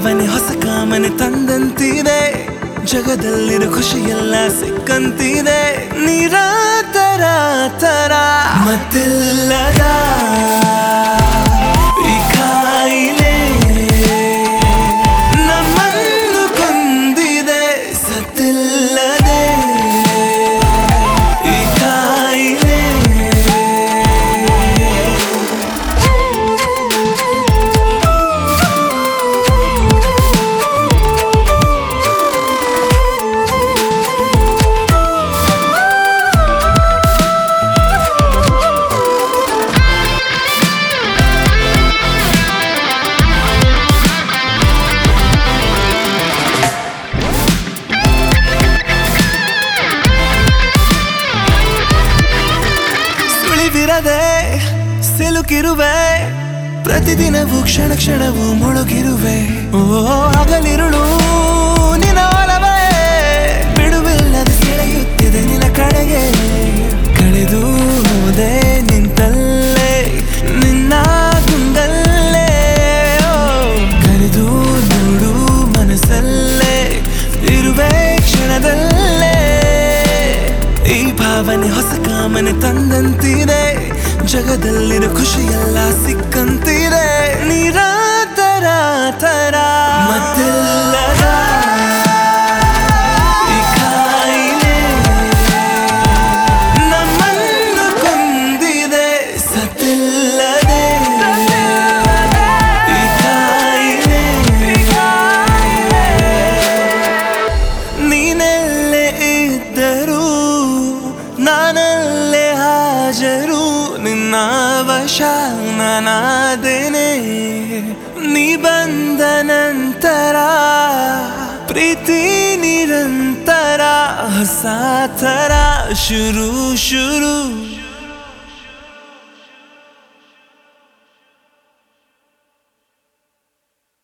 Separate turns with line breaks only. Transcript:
ಭಾವನೆ ಹೊಸ ಕಾಮನೆ ತಂದಂತಿದೆ ಜಗದಲ್ಲಿರೋ ಖುಷಿಯೆಲ್ಲ ಸಿಕ್ಕಂತಿದೆ ನಿರಾತರ ತರ ಮತ್ತಿಲ್ಲದ ಈ ಕಾಯಿಲೆ ನಮ್ಮನ್ನು ಕೊಂದಿದೆ ಸತ್ತಿಲ್ಲದೆ ಈ ಕಾಯಿಲೆ ಸುಳಿವಿರದೆ ಸಿಲುಕಿರುವೆ ಪ್ರತಿದಿನವೂ ಕ್ಷಣ ಕ್ಷಣವೂ ಮುಳುಗಿರುವೆ ಓ ಹಗಲಿರುಳು ನಿನ ಒಲವೇ ಬಿಡುವಿಲ್ಲದೆ ಸೆಳೆಯುತ್ತಿದೆ ನಿನ್ನ ಕಡೆಗೆ ಕಳೆದು ಹೋದೆ ನಿಂತಲ್ಲೇ ನಿನ್ನ ಗುಂಗಲ್ಲೇ ಓ, ಕರೆದು ನೋಡು ಮನಸ್ಸಲ್ಲೇ ಇರುವೆ ಕ್ಷಣದಲ್ಲೇ ಈ ಭಾವನೆ ಹೊಸ ಕಾಮನೆ ತಂದಂತಿದೆ ಜಗದಲ್ಲಿರೋ ಖುಷಿಯೆಲ್ಲ ಸಿಕ್ಕಂತಿದೆ ನಿರಾತರ ತರ ಮತ್ತಿಲ್ಲದ ಈ ಕಾಯಿಲೆ ನಮ್ಮನ್ನು ಕೊಂದಿದೆ ಸತ್ತಿಲ್ಲದೆ ಈ ಕಾಯಿಲೆ ನೀನೆಲ್ಲೇ ಇದ್ದರೂ ನಾನಲ್ಲೇ ಹಾಜರು ನಿನ್ನ ವಶ ನಾನಾದೇನೆ ನೀ ಬಂದ ನಂತರ ಪ್ರೀತಿ ನಿರಂತರ ಹೊಸ ಥರ ಶುರು ಶುರು